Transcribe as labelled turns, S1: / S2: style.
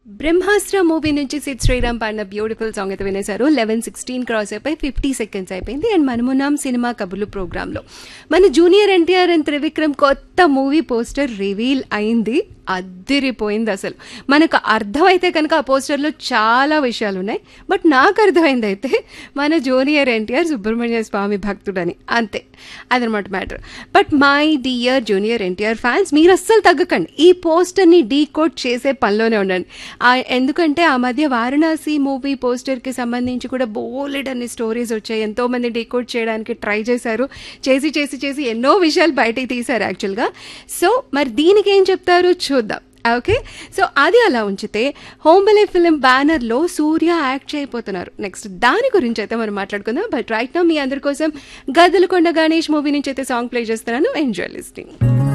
S1: బ్రహ్మాస్త్ర movie నుంచి సిద్ శ్రీరామ్ పాడిన beautiful song అయితే వినేశారు లెవెన్ సిక్స్టీన్ క్రాస్ అయిపోయి ఫిఫ్టీ సెకండ్స్ అయిపోయింది అండ్ మనమున్నాం సినిమా కబుర్లు ప్రోగ్రాంలో మన జూనియర్ ఎన్టీఆర్ అండ్ త్రివిక్రమ్ కొత్త మూవీ పోస్టర్ రివీల్ అయింది అద్దిరిపోయింది అసలు మనకు అర్థమైతే కనుక ఆ పోస్టర్లో చాలా విషయాలు ఉన్నాయి బట్ నాకు అర్థమైంది అయితే మన జూనియర్ ఎన్టీఆర్ సుబ్రహ్మణ్య స్వామి భక్తుడని అంతే అదనమాట matter but my dear junior NTR fans మీరు అస్సలు తగ్గకండి ఈ పోస్టర్ని డీకోడ్ చేసే పనిలోనే ఉండండి ఆ, ఎందుకంటే ఆ మధ్య వారణాసి మూవీ పోస్టర్కి సంబంధించి కూడా బోలెడ్ అన్ని స్టోరీస్ వచ్చాయి ఎంతో మంది డీకోడ్ చేయడానికి ట్రై చేశారు చేసి చేసి చేసి ఎన్నో విషయాలు బయటికి తీశారు యాక్చువల్గా సో మరి దీనికి ఏం చెప్తారు చూద్దాం ఓకే సో అది అలా ఉంచితే హోంబలే ఫిలిం బ్యానర్లో సూర్య యాక్ట్ చేయబోతున్నారు నెక్స్ట్ దాని గురించి అయితే మనం మాట్లాడుకుందాం బట్ రైట్ నా మీ అందరి కోసం గద్దలకొండ గణేష్ మూవీ నుంచి అయితే సాంగ్ ప్లే చేస్తున్నాను ఎంజాయ్ లిస్టింగ్